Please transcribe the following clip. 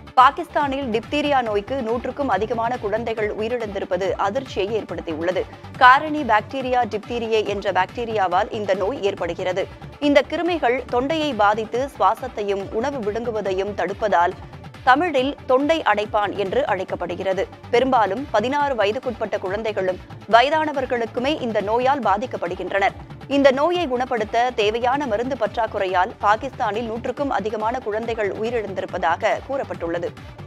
பாகிஸ்தானில் டிப்தீரியா நோய்க்கு நூற்றுக்கும் அதிகமான குழந்தைகள் உயிரிழந்திருப்பது அதிர்ச்சியை ஏற்படுத்தியுள்ளது காரணி பாக்டீரியா டிப்தீரியே என்ற பாக்டீரியாவால் இந்த நோய் ஏற்படுகிறது இந்த கிருமிகள் தொண்டையை பாதித்து சுவாசத்தையும் உணவு விழுங்குவதையும் தடுப்பதால் தமிழில் தொண்டை அடைப்பான் என்று அழைக்கப்படுகிறது பெரும்பாலும் பதினாறு வயதுக்குட்பட்ட குழந்தைகளும் வயதானவர்களுக்குமே இந்த நோயால் பாதிக்கப்படுகின்றனர் இந்த நோயை குணப்படுத்த தேவையான மருந்து பற்றாக்குறையால் பாகிஸ்தானில் நூற்றுக்கும் அதிகமான குழந்தைகள் உயிரிழந்திருப்பதாக கூறப்பட்டுள்ளது